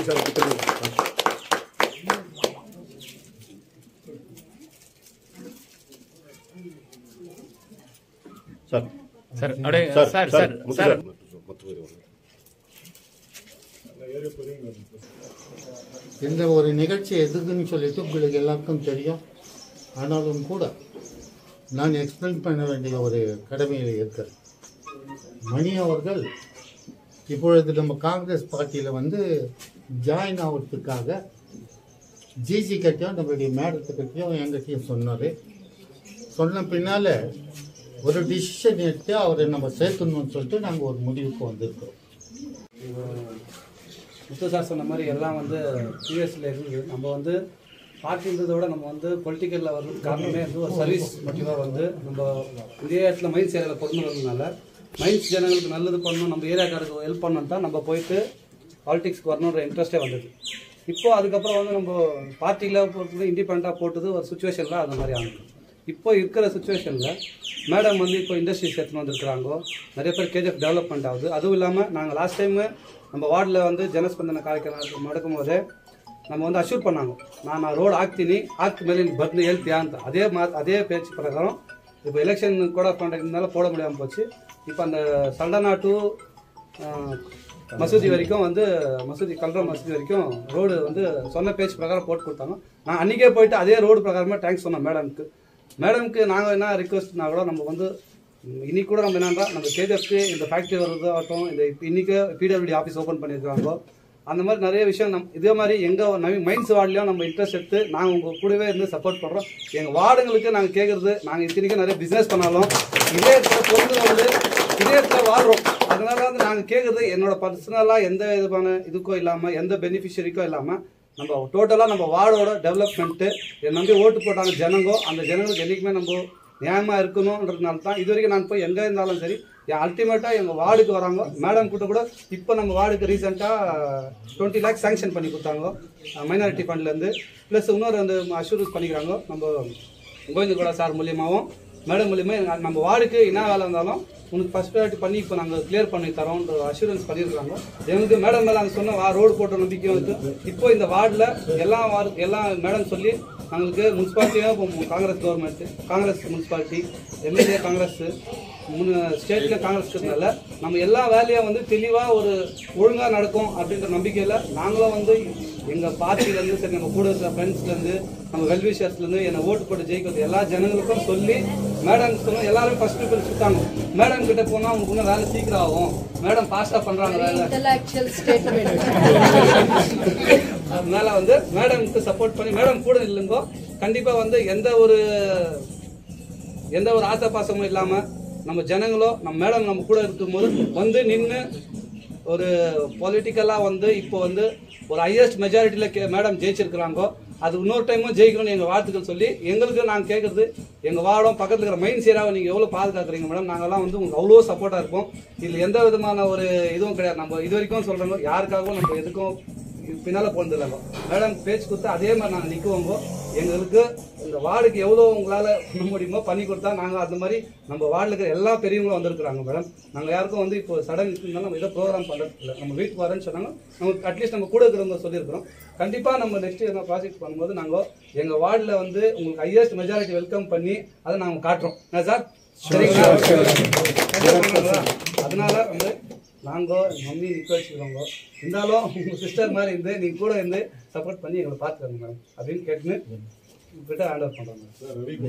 Sir கொடுத்துருங்க. Sir sir அப்படியே sir sir sir sir sir இந்த ஒரு நிகழ்ச்சி எதுக்குன்னு சொல்லிட்டு உங்களுக்கு எல்லாருக்கும் தெரியும் ஆனாலும் கூட நான் எக்ஸ்பிளைன் பண்ண வேண்டிய ஒரு கடமையில் இருக்கிறேன் மணி அவர்கள் இப்பொழுது நம்ம காங்கிரஸ் பார்ட்டியில் வந்து ஜாயின் ஆகிறதுக்காக ஜிசி கட்டியும் நம்மளுடைய மேடத்துக்கிட்டையும் எங்கிட்டையும் சொன்னார் சொன்ன பின்னால் ஒரு டிசிஷன் எடுத்து அவரை நம்ம சேர்த்துணும்னு சொல்லிட்டு நாங்கள் ஒரு முடிவுக்கு வந்திருக்கிறோம் முத்து சார் சொன்ன மாதிரி எல்லாம் வந்து யூஎஸ்ல இருந்து நம்ம வந்து பார்ட்டின்றதை விட நம்ம வந்து பொலிட்டிக்கலில் வர்றதுக்கு காரணமே வந்து ஒரு சர்வீஸ் மோட்டிவாக வந்து நம்ம இதே இடத்துல மைன்ஸ் ஏரியாவில் கொண்டு வரதுனால மைன்ஸ் ஜனங்களுக்கு நல்லது பண்ணணும் நம்ம ஏரியாக்காருக்கு ஹெல்ப் பண்ணணும் தான் நம்ம போயிட்டு பாலிடிக்ஸ்க்கு வரணுன்ற இன்ட்ரெஸ்டே வந்தது இப்போ அதுக்கப்புறம் வந்து நம்ம பார்ட்டியில் பொறுத்தது இண்டிபெண்ட்டாக போட்டது ஒரு சுச்சுவேஷனில் அந்த மாதிரி ஆனது இப்போ இருக்கிற சுச்சுவேஷனில் மேடம் வந்து இப்போ இண்டஸ்ட்ரீஸ் எடுத்துன்னு வந்திருக்கிறாங்க நிறைய பேர் கேஜிஎஃப் டெவலப்மெண்ட் ஆகுது அதுவும் இல்லாமல் நாங்கள் லாஸ்ட் டைமு நம்ம வார்டில் வந்து ಜನಸ್ಪಂದನ ಕಾರ್ಯಕ್ರಮ நடக்கும் போதே நம்ம வந்து ಅಶ್ಯೂರ್ பண்ணாங்க நான் நான் ರೋಡ್ ಹಾಕ್ತೀನಿ ಹಾಕ್ತ ಮೇಲೆ ನೀನು ಬಂದು ಹೇಳ್ತೀಯಾ ಅಂತ அதே மா அதே பேச்சு பிரகாரம் இப்போ எலெக்ஷன் கூட பண்ணுறதுனால போட முடியாமல் போச்சு இப்போ அந்த சல்டனா டு மசூதி வரைக்கும் வந்து மசூதி கல்ற மசூதி வரைக்கும் ரோடு வந்து சொன்ன பேச்சு பிரகாரம் போட்டு கொடுத்தாங்க நான் அன்றைக்கே போயிட்டு அதே ரோடு பிரகாரமாக தேங்க்ஸ் சொன்னேன் மேடம்க்கு மேடம்க்கு நாங்கள் என்ன ரிக்வஸ்ட்னா கூட நம்ம வந்து ம், இன்னைக்கு கூட நம்ம என்னன்னா நம்ம கேஜஎஃப்க்கு இந்த ஃபேக்ட்ரி வர்றதாகட்டும் இந்த இப்போ இன்னைக்கு பிடபிள்யூடி ஆஃபீஸ் ஓப்பன் பண்ணியிருக்காங்க அந்த மாதிரி நிறைய விஷயம் நம் இதே மாதிரி எங்கள் நவி மைன்ஸ் வார்ட்லேயும் நம்ம இன்ட்ரெஸ்ட் எடுத்து நாங்கள் உங்கள் கூடவே இருந்து சப்போர்ட் பண்ணுறோம் எங்கள் வார்டுங்களுக்கு நாங்கள் கேட்குறது நாங்கள் இத்தனைக்கும் நிறைய பிஸ்னஸ் பண்ணாலும் இதே இடத்துல பொருள் வந்து இதே இடத்துல வாழ்றோம் அதனால வந்து நாங்கள் கேட்குறது என்னோட பர்சனலாக எந்த விதமான இதுக்கோ இல்லாமல் எந்த பெனிஃபிஷரிக்கோ இல்லாமல் நம்ம டோட்டலாக நம்ம வார்டோட டெவலப்மெண்ட்டு என்னை நம்பி ஓட்டு போட்டாங்க ஜனங்கோ அந்த ஜனங்களுக்கு என்றைக்குமே நம்ம நியாயமாக இருக்கணுன்றதுனால தான் இது வரைக்கும் நான் போய் எங்கே இருந்தாலும் சரி என் அல்டிமேட்டாக எங்கள் வார்டுக்கு வராங்க மேடம் கிட்ட கூட இப்போ நம்ம வார்டுக்கு ரீசெண்டாக டுவெண்ட்டி லேக்ஸ் சாங்ஷன் பண்ணி கொடுத்தாங்க மைனாரிட்டி ஃபண்ட்லேருந்து ப்ளஸ் இன்னொரு வந்து அஷூரன்ஸ் பண்ணிக்கிறாங்க நம்ம கோவிந்த கூட சார் மூலியமாகவும் மேடம் மூலியமாக எங்க- நம்ம வார்டுக்கு என்ன வேலை இருந்தாலும் உனக்கு ஃபர்ஸ்ட் ப்ரையாரிட்டி பண்ணி இப்போ நாங்கள் கிளியர் பண்ணி தரோன்ற அஷூரன்ஸ் பண்ணியிருக்காங்க எங்களுக்கு மேடம் மேலே அவங்க சொன்ன வா ரோடு போட்ட நம்பிக்கையும் இருக்கு இப்போ இந்த வார்டில் எல்லா வார்டு எல்லா மேடம் சொல்லி எங்களுக்கு முனிசிபாலிட்டியும் இப்போ Congress government Congress municipality MLA Congress ஸ்டேட்ல காங்கிரஸ் இருக்கிறதுனால நம்ம எல்லா வேலையும் வந்து தெளிவாக ஒரு ஒழுங்காக நடக்கும் அப்படின்ற நம்பிக்கையில் நாங்களும் வந்து எங்கள் பார்ட்டிலேருந்து சரி நம்ம கூட இருக்கிற ஃப்ரெண்ட்ஸ்லேருந்து நம்ம வெல்விஷர்ஸ்லேருந்து என்னை ஓட்டு போட்டு ஜெயிக்கிறது எல்லா ஜனங்களுக்கும் சொல்லி மேடம் சொன்னோம் எல்லாரும் ஃபர்ஸ்ட் பீப்புள் சுத்தாங்க மேடம் கிட்ட போனால் உங்களுக்கு இன்னும் வேலை சீக்கிரம் ஆகும் மேடம் ஃபாஸ்ட்டாக பண்ணுறாங்க வேலை intellectual statement. அதனால வந்து மேடம்க்கு சப்போர்ட் பண்ணி மேடம் கூட இல்லைங்கோ கண்டிப்பா வந்து எந்த ஒரு எந்த ஒரு ஆசை பாசமும் இல்லாம நம்ம ஜனங்களோ நம்ம மேடம் நம்ம கூட இருக்கும்போது வந்து நின்று ஒரு பொலிட்டிக்கலா வந்து இப்போ வந்து ஒரு ஹையஸ்ட் மெஜாரிட்டியில் மேடம் ஜெயிச்சிருக்கிறாங்கோ அது இன்னொரு டைமும் ஜெயிக்கணும்னு எங்கள் வாழ்த்துக்கள் சொல்லி எங்களுக்கு நாங்கள் கேட்குறது எங்கள் வார்டும் பக்கத்தில் இருக்கிற மைண்ட் சேராவை நீங்கள் எவ்வளோ பாதுகாக்கிறீங்க மேடம் நாங்கள்லாம் வந்து உங்களுக்கு அவ்வளோ சப்போர்ட்டாக இருப்போம் இதில் எந்த விதமான ஒரு இதுவும் கிடையாது நம்ம இது வரைக்கும் சொல்கிறோங்க யாருக்காகவும் நம்ம எதுக்கும் பின்னால போனதில்லை மேடம் பேச்சு கொடுத்து அதே மாதிரி நாங்கள் நிற்குவோங்க எங்களுக்கு இந்த வார்டுக்கு எவ்வளோ உங்களால் பண்ண முடியுமோ பண்ணி கொடுத்தா நாங்கள் அந்த மாதிரி நம்ம வார்டில் இருக்கிற எல்லா பெரியவங்களும் வந்திருக்கிறாங்க மேடம் நாங்கள் யாருக்கும் வந்து இப்போ சடன் இருந்தாலும் நம்ம இதை ப்ரோக்ராம் பண்ணுறது இல்லை நம்ம வீட்டுக்கு வரேன்னு சொன்னாங்க நம்ம அட்லீஸ்ட் நம்ம கூட இருக்கிறவங்க சொல்லியிருக்கிறோம் கண்டிப்பாக நம்ம நெக்ஸ்ட் என்ன ப்ராஜெக்ட் பண்ணும்போது நாங்கள் எங்கள் வார்டில் வந்து உங்களுக்கு ஹையஸ்ட் மெஜாரிட்டி வெல்கம் பண்ணி அதை நாங்கள் காட்டுறோம் என்ன சார் சரிங்களா கண்டிப்பா பண்ணுங்களா? அதனால வந்து நாங்கோ எங்கள் மம்மி நிற்க வச்சுக்கிறோங்க இருந்தாலும் உங்கள் சிஸ்டர் மாதிரி இருந்து நீங்கள் கூட இருந்து சப்போர்ட் பண்ணி எங்களை பார்த்துக்கோங்க மேடம் அப்படின்னு கேட்டுன்னு உங்ககிட்ட ஹேண்ட் ஓவர் பண்ணுறோம்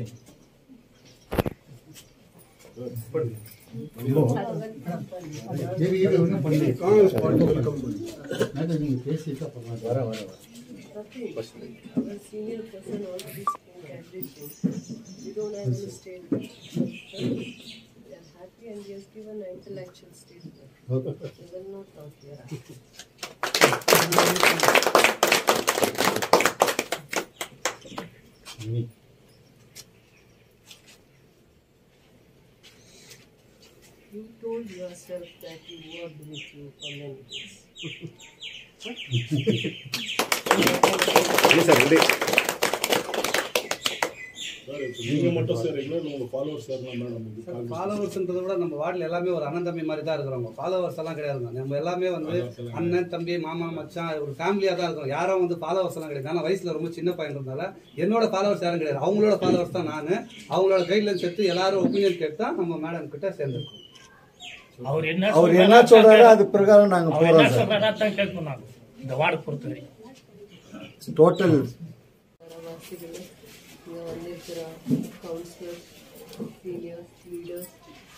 சரி இது ஒன்றும் பண்ணி காங்கிரஸ் பார்ட்டி நீங்கள் பேசிட்டு அப்புறம் வர வர வர Our senior person already spoke everything. We don't have any statement. We are happy and he has given an intellectual statement. We will not talk here. நீ You told yourself that you worked with you for many years. இல்லை sir ரெண்டு sir இப்போ நீங்க மட்டும் செய்றீங்களா இல்லை உங்க followers யாருன்னா மேடம் இது கால் ஃபாலோவர்ஸ்ன்றதை விட நம்ம வார்டில் எல்லாமே ஒரு அண்ணன் தம்பி மாதிரி தான் இருக்கிறவங்க ஃபாலோவர்ஸ் எல்லாம் கிடையாதுங்க நம்ம எல்லாமே வந்து அண்ணன் தம்பி மாமா மச்சான் ஒரு ஃபேமிலியாக தான் இருக்கிறோம் யாரும் வந்து ஃபாலோவர்ஸ் எல்லாம் கிடையாது ஆனால் வயசுல ரொம்ப சின்ன பையன்றதுனால என்னோட ஃபாலோவர்ஸ் யாரும் கிடையாது அவங்களோட ஃபாலோவர்ஸ் தான் நான் அவங்களோட கைட்லைன்ஸ் எடுத்து எல்லாரும் ஒப்பீனியன் கேட்டு தான் நம்ம மேடம் கிட்ட சேர்ந்துருக்கோம் அவர் என்ன அவர் சொல்றாரோ என்ன அதான் சொல்றாரோ கேட்கணும். அது பிரகாரம் நாங்க அவர் என்ன போறோம் சார் சொல்றாரோ அதான் கேட்கணும் நாங்க இந்த வார்டு பொறுத்த வரைக்கும் டோட்டல் வாசிகள் இங்கே வந்திருக்கிற councillors seniors leaders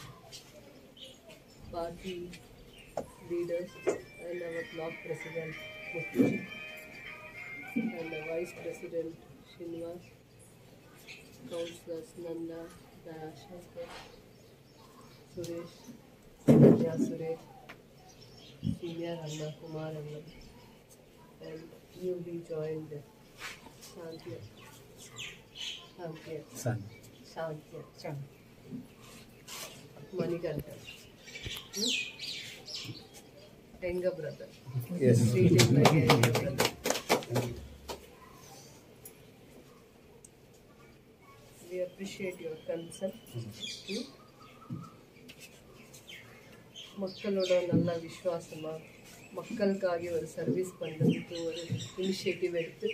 party leaders and அவர் block president Muthuji and the vice president Srinivas, councillors Nanda, Dayashankar, Suresh, Sanya Suresh, senior Anna Kumar Anna, and newly joined Shantya. Shantya. Sir Shantya. Shantya. Manikanta. Hmm? Younger brother. Yes. Treat him like a younger brother. We appreciate your concern. Hmm? மக்களோட நல்ல விசுவாசமா மக்களுக்காக ஒரு service பண்ணுறதுக்கு ஒரு initiative எடுத்து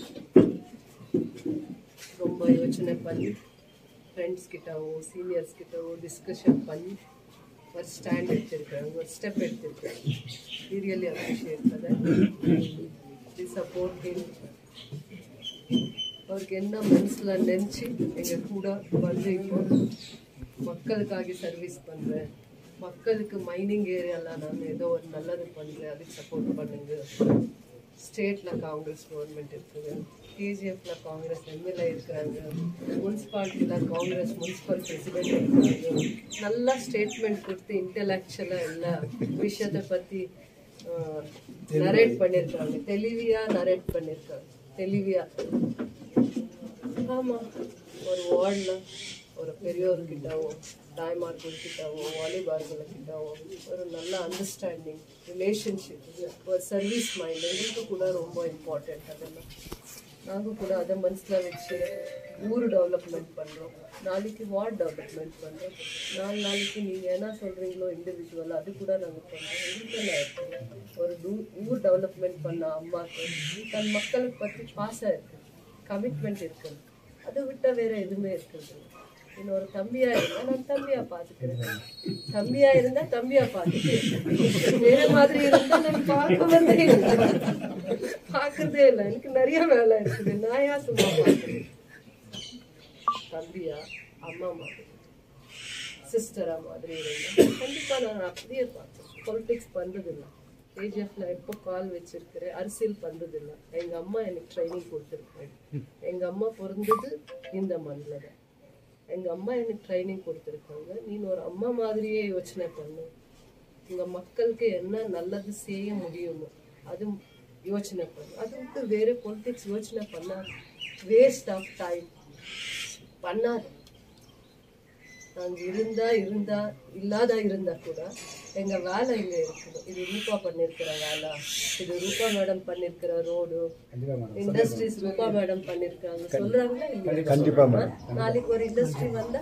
ரொம்ப யோசனை பண்ணி ஃப்ரெண்ட்ஸ் கிட்டவோ சீனியர்ஸ் கிட்டவோ டிஸ்கஷன் பண்ணி ஒரு ஸ்டாண்ட் எடுத்திருக்காங்க ஒரு ஸ்டெப் எடுத்திருக்காங்க really appreciate the support him அவருக்கு என்ன மனசில் நினச்சி எங்கள் கூட வந்து இப்போ மக்களுக்காக சர்வீஸ் பண்ணுறேன் மக்களுக்கு மைனிங் ஏரியாவில் நான் ஏதோ ஒரு நல்லது பண்ணுறேன் அதுக்கு சப்போர்ட் பண்ணுங்க ஸ்டேட்டில் காங்கிரஸ் கவர்மெண்ட் இருக்குது கேஜிஎஃப்ல காங்கிரஸ் எம்எல்ஏ இருக்கிறாங்க முனிசிபாலிட்டியில் காங்கிரஸ் முனிசிபல் பிரசிடென்ட் இருக்கிறாங்க நல்லா ஸ்டேட்மெண்ட் கொடுத்து இன்டெலெக்சுவலாக எல்லா விஷயத்தை பற்றி நரேட் பண்ணியிருக்காங்க தெளிவியா நரேட் பண்ணியிருக்காங்க தெளிவியா ஆமா ஒரு வார்டில் ஒரு பெரியவர்கிட்டவோ தாய்மார்கள்கிட்டவோ வாலிபார்கள்கிட்டவோ ஒரு நல்ல அண்டர்ஸ்டாண்டிங் ரிலேஷன்ஷிப் ஒரு சர்வீஸ் மைண்ட் எங்களுக்கு கூட ரொம்ப இம்பார்ட்டன்ட் அதெல்லாம் நாங்கள் கூட அதை மனசில் வச்சு ஊர் டெவலப்மெண்ட் பண்ணுறோம் நாளைக்கு வார்ட் டெவலப்மெண்ட் பண்ணுறோம் நாலு நாளைக்கு நீங்கள் என்ன சொல்கிறீங்களோ இண்டிவிஜுவலாக அது கூட நாங்கள் பண்ணுறோம் எங்களுக்கெல்லாம் இருக்குது ஒரு டூ- ஊர் டெவலப்மெண்ட் பண்ண அம்மாக்கு தன் மக்களுக்கு பற்றி பாசம் இருக்குது கமிட்மெண்ட் இருக்குது அதை விட்டா வேற எதுவுமே இருக்குது இன்னொரு தம்பியா இருந்தா நான் தம்பியா பாத்துக்கிறேன் தம்பியா இருந்தா தம்பியா பாத்துக்கிறேன் வேற மாதிரி இருந்தா நான் பார்க்கவே இல்லை பார்க்கறதே இல்லை எனக்கு நிறைய வேலை இருக்குது நான் ஏன் சும்மா பார்க்கிறேன் தம்பியா அம்மா மாதிரி சிஸ்டரா மாதிரி இருந்தா கண்டிப்பா நான் அப்படியே பார்த்தேன் பொலிட்டிக்ஸ் பண்றதில்லை கேஜிஎஃப்ல எப்போ கால் வச்சிருக்கிறேன் அரசியல் பண்றதில்லை எங்க அம்மா எனக்கு ட்ரைனிங் கொடுத்துருக்காங்க எங்க அம்மா பிறந்தது இந்த மண்ணில் தான் எங்க அம்மா எனக்கு ட்ரைனிங் கொடுத்துருக்காங்க நீ ஒரு அம்மா மாதிரியே யோசனை பண்ணு உங்க மக்களுக்கு என்ன நல்லது செய்ய முடியுமோ அது யோசனை பண்ணு அது விட்டு வேற பொலிட்டிக்ஸ் யோசனை பண்ணாது வேஸ்ட் ஆஃப் டைம் பண்ணாது நாங்க இருந்தா இருந்தா இல்லாத இருந்தா கூட எங்க வேலை இங்க இருக்குது இது ரூபா பண்ணிருக்கிற வேலை இது ரூபா மேடம் பண்ணிருக்கிற ரோடு இண்டஸ்ட்ரீஸ் ரூபா மேடம் பண்ணிருக்காங்க சொல்றாங்களா இல்லையா கண்டிப்பா ஆ? நாளைக்கு ஒரு இண்டஸ்ட்ரி வந்தா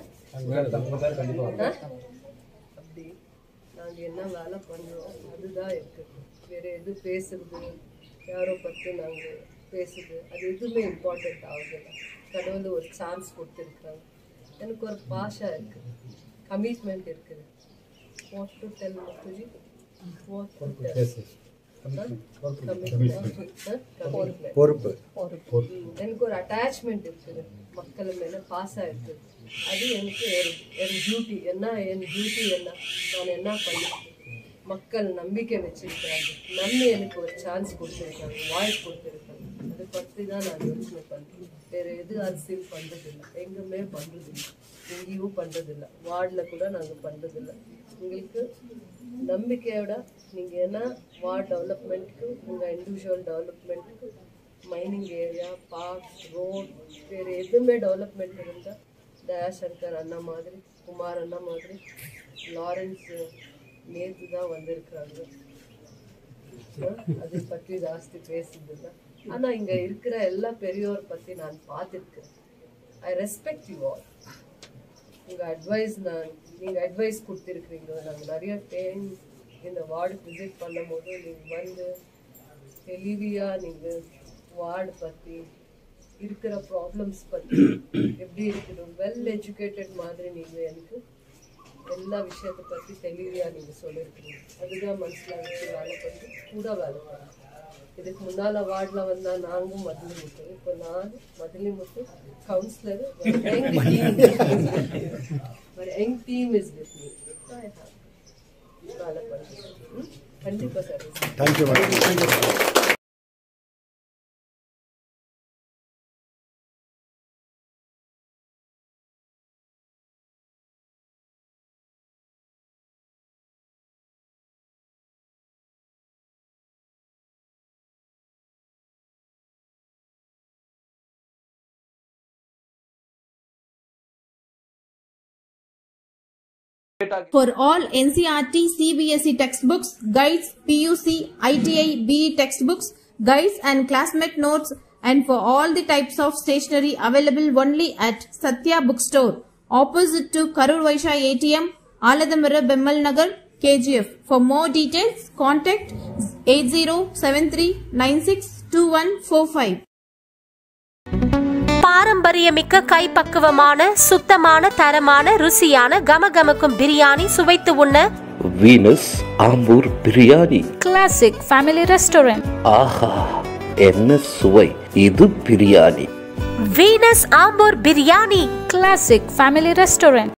ஆ? அப்படி நாங்க என்ன வேலை பண்றோம் அதுதான் இருக்கு வேற எது பேசுறது யாரோ பத்தி நாங்க பேசுது அது எதுவுமே இம்பார்ட்டன்ட் ஆகுதில்ல கடவுள் ஒரு சான்ஸ் கொடுத்துருக்காங்க எனக்கு ஒரு பாஷா இருக்கு கமிட்மெண்ட் இருக்குது what to tell Muthuji what to tell commitment பொறுப்பு எனக்கு ஒரு அட்டாச்மெண்ட் இருக்குது மக்கள் மேல பாசம் இருக்குது அது எனக்கு ஒரு- என் டியூட்டி என்ன என் டியூட்டி என்ன நான் என்ன பண்ணேன் மக்கள் நம்பிக்கை வச்சிருக்கிறாங்க நம்பி எனக்கு ஒரு சான்ஸ் கொடுத்துருக்காங்க வாய்ப்பு கொடுத்துருக்காங்க அதை பற்றி தான் நான் யோசனை பண்ணுறேன் வேற எது அரசியல் பண்ணுறதில்ல எங்குமே பண்ணுறதில்ல எங்கேயும் பண்ணுறதில்ல வார்டில் கூட நாங்கள் பண்ணுறதில்ல உங்களுக்கு நம்பிக்கையோட நீங்கள் என்ன வார்ட் டெவலப்மெண்ட்டுக்கு உங்கள் இண்டிவிஜுவல் டெவலப்மெண்ட்டுக்கு மைனிங் ஏரியா பார்க் ரோட் வேறு எதுவுமே டெவலப்மெண்ட் இருந்தால் தயாசங்கர் அண்ணா மாதிரி குமார் அண்ணா மாதிரி லாரன்ஸ் நேற்று தான் வந்திருக்கிறாங்க அஹ் அதை பற்றி ஜாஸ்தி பேசுறதில்ல ஆனால் இங்கே இருக்கிற எல்லா பெரியோர் பற்றி நான் பார்த்துருக்கேன் ஐ ரெஸ்பெக்ட் யூ ஆல் உங்கள் அட்வைஸ் நான் நீங்கள் அட்வைஸ் கொடுத்துருக்குறீங்க நாங்கள் நிறைய டைம் இந்த வார்டுக்கு விசிட் பண்ணும்போது நீங்கள் வந்து தெளிவியாக நீங்கள் வார்டு பற்றி இருக்கிற ப்ராப்ளம்ஸ் பற்றி எப்படி இருக்குது வெல் எஜுகேட்டட் மாதிரி நீங்கள் எனக்கு எல்லா விஷயத்தை பற்றி தெளிவாக நீங்கள் சொல்லியிருக்கீங்க அதுதான் மனசில் வச்சு வேலை பண்ணி கூட வேலை பண்ணேன் இதுக்கு முன்னால் வார்டில் வந்தால் நாங்களும் மதுளி முத்து இப்போ நான் மதுளி முத்து கவுன்சிலர் ஒரு young team is with me வேலை பண்ணுறேன் கண்டிப்பாக sir thank you madam For all NCRT CBSE textbooks, guides, PUC, ITI, BE textbooks, guides and classmate notes and for all the types of stationery available only at Satya Bookstore, opposite to Karur Vaisha ATM, Aladamara Bemmal Nagar, KGF. For more details, contact 8073962145. பாரம்பரியமிக்க கைப்பக்குவமான சுத்தமான தரமான ருசியான கமகமக்கும் பிரியாணி சுவைத்து உண்ண Venus Ambur biryani Classic Family Restaurant. ஆஹா என்ன சுவை இது biryani Venus Ambur biryani Classic Family Restaurant.